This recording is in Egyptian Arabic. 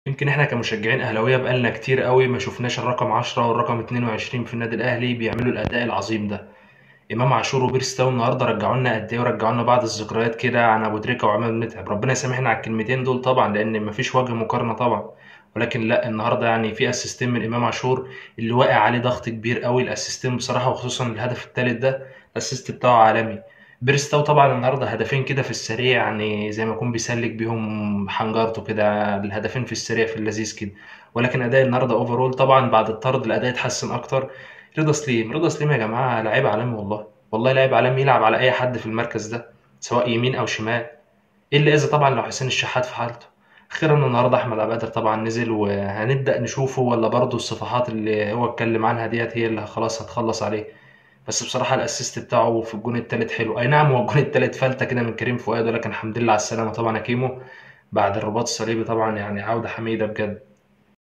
يمكن احنا كمشجعين اهلاويه بقالنا كتير قوي ما شفناش الرقم 10 والرقم 22 في النادي الاهلي بيعملوا الاداء العظيم ده امام عاشور وبيرستاو النهارده رجعوا لنا قد ايه ورجعوا لنا بعض الذكريات كده عن ابو تريكه وعماد متعب ربنا يسامحنا على الكلمتين دول طبعا لان مفيش وجه مقارنه طبعا ولكن لا النهارده يعني في اسيستين من امام عاشور اللي واقع عليه ضغط كبير قوي الاسيستين بصراحه وخصوصا الهدف الثالث ده الاسيست بتاعه عالمي بيرستاو طبعا النهارده هدفين كده في السريع يعني زي ما يكون بيسلك بيهم حنجرته كده الهدفين في السريع في اللذيذ كده ولكن اداء النهارده اوفرول طبعا بعد الطرد الاداء اتحسن اكتر رضا سليم رضا سليم يا جماعه لعيب عالمي والله والله لاعب عالمي يلعب على اي حد في المركز ده سواء يمين او شمال ايه اللي اذى طبعا لو حسين الشحات في حالته اخيرا النهارده احمد عبد القادر طبعا نزل وهنبدا نشوفه ولا برضه الصفحات اللي هو اتكلم عنها ديت هي اللي خلاص هتخلص عليه بس بصراحه الاسيست بتاعه في الجون التالت حلو اي نعم هو الجون التالت فلته كده من كريم فؤاد ولكن الحمد لله على السلامه طبعا يا كيمو بعد الرباط الصليبي طبعا يعني عوده حميده بجد